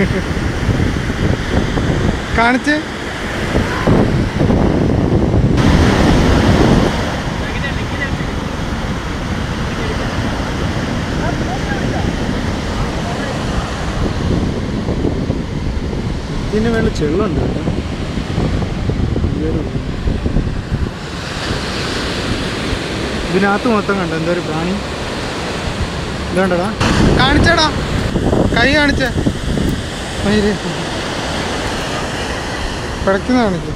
കാണിച്ച് ഇതിന് വേണ്ട ചെള്ളുണ്ട് കേട്ടോ ഇതൊരു- ഇതിനകത്ത് മൊത്തം കണ്ടോ എന്തോ ഒരു പ്രാണി ഇതുണ്ടടാ കാണിച്ചടാ കൈ കാണിച്ചേ മയില് പിടയ്ക്കുന്ന കാണിച്ചു